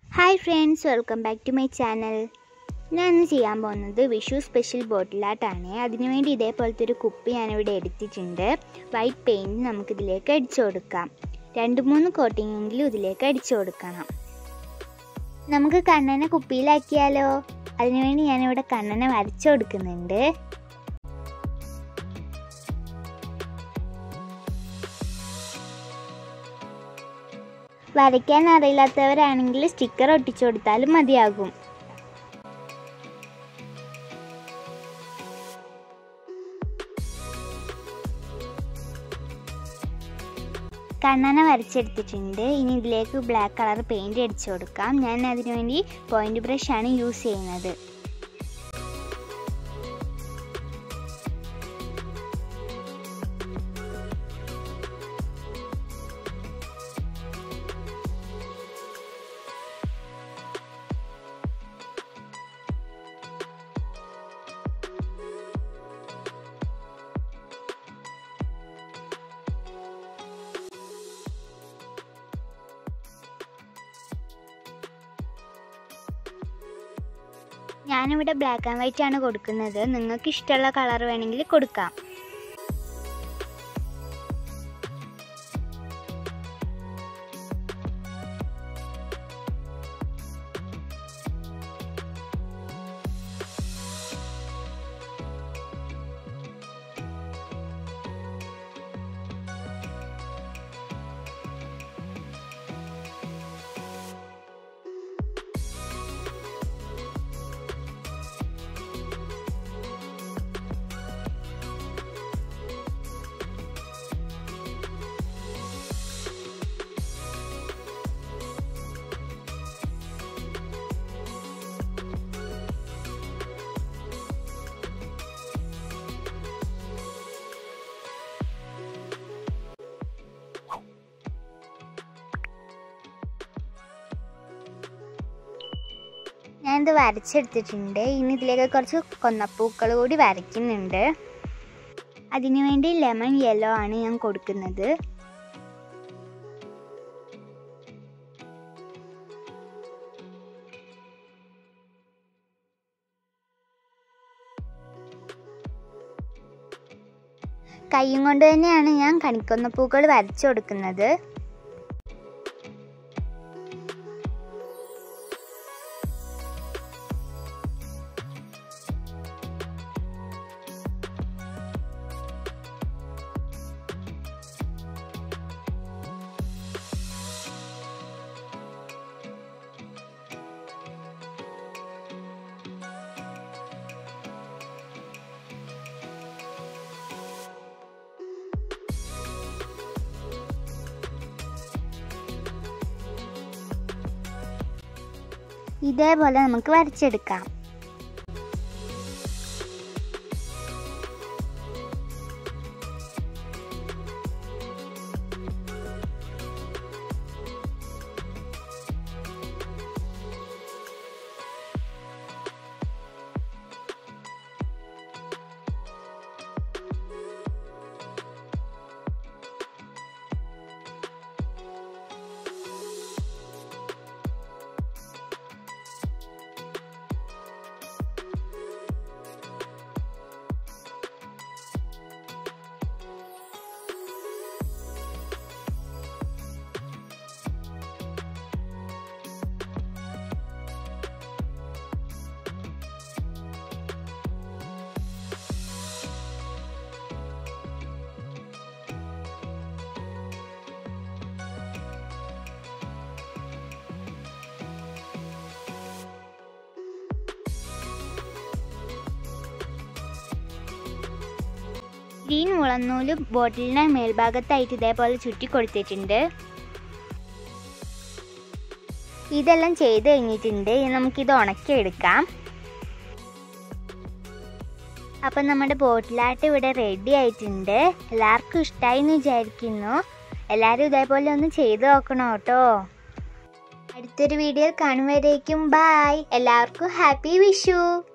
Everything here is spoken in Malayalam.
hi friends welcome back to my channel ഞാൻ ഇന്ന് ചെയ്യാൻ പോകുന്നത് വിഷു സ്പെഷ്യൽ ബോട്ടിലാട്ടാണ് അതിനുവേണ്ടി ഇതേപോലത്തെ ഒരു കുപ്പി ഞാനിവിടെ എടുത്തിട്ടുണ്ട് വൈറ്റ് പെയിൻറ്റ് നമുക്കിതിലേക്ക് അടിച്ചു കൊടുക്കാം രണ്ട് മൂന്ന് കോട്ടിങ്ങെങ്കിലും ഇതിലേക്ക് അടിച്ചു കൊടുക്കണം നമുക്ക് കണ്ണനെ കുപ്പിയിലാക്കിയാലോ അതിനുവേണ്ടി ഞാനിവിടെ കണ്ണനെ വരച്ചു കൊടുക്കുന്നുണ്ട് വരയ്ക്കാൻ അറിയില്ലാത്തവരാണെങ്കിൽ സ്റ്റിക്കർ ഒട്ടിച്ചു കൊടുത്താലും മതിയാകും കണ്ണന വരച്ചെടുത്തിട്ടുണ്ട് ഇനി ഇതിലേക്ക് ബ്ലാക്ക് കളർ പെയിൻറ് അടിച്ചു കൊടുക്കാം ഞാൻ അതിനുവേണ്ടി പോയിന്റ് ബ്രഷ് ആണ് യൂസ് ചെയ്യുന്നത് ഞാനിവിടെ ബ്ലാക്ക് ആൻഡ് വൈറ്റ് ആണ് കൊടുക്കുന്നത് നിങ്ങൾക്ക് ഇഷ്ടമുള്ള കളർ വേണമെങ്കിൽ കൊടുക്കാം ഞാനിത് വരച്ചെടുത്തിട്ടുണ്ട് ഇനി ഇതിലേക്ക് കുറച്ച് കൊന്നപ്പൂക്കൾ കൂടി വരയ്ക്കുന്നുണ്ട് അതിനുവേണ്ടി ലെമൺ യെല്ലോ ആണ് ഞാൻ കൊടുക്കുന്നത് കൈയും കൊണ്ട് തന്നെയാണ് ഞാൻ കണിക്കൊന്നപ്പൂക്കൾ വരച്ചു കൊടുക്കുന്നത് ഇതേപോലെ നമുക്ക് വരച്ചെടുക്കാം ഗ്രീൻ മുളന്നൂല് ബോട്ടിലിന് മേൽഭാഗത്തായിട്ട് ഇതേപോലെ ചുറ്റി കൊടുത്തിട്ടുണ്ട് ഇതെല്ലാം ചെയ്ത് കഴിഞ്ഞിട്ടുണ്ട് ഇനി നമുക്കിത് ഉണക്കിയെടുക്കാം അപ്പം നമ്മുടെ ബോട്ടിലാട്ട് ഇവിടെ റെഡി ആയിട്ടുണ്ട് എല്ലാവർക്കും ഇഷ്ടമായി എന്ന് വിചാരിക്കുന്നു എല്ലാവരും ഇതേപോലെ ഒന്ന് ചെയ്ത് നോക്കണം കേട്ടോ അടുത്തൊരു വീഡിയോയിൽ കാണുമ്പോഴേക്കും ബായ് എല്ലാവർക്കും ഹാപ്പി വിഷു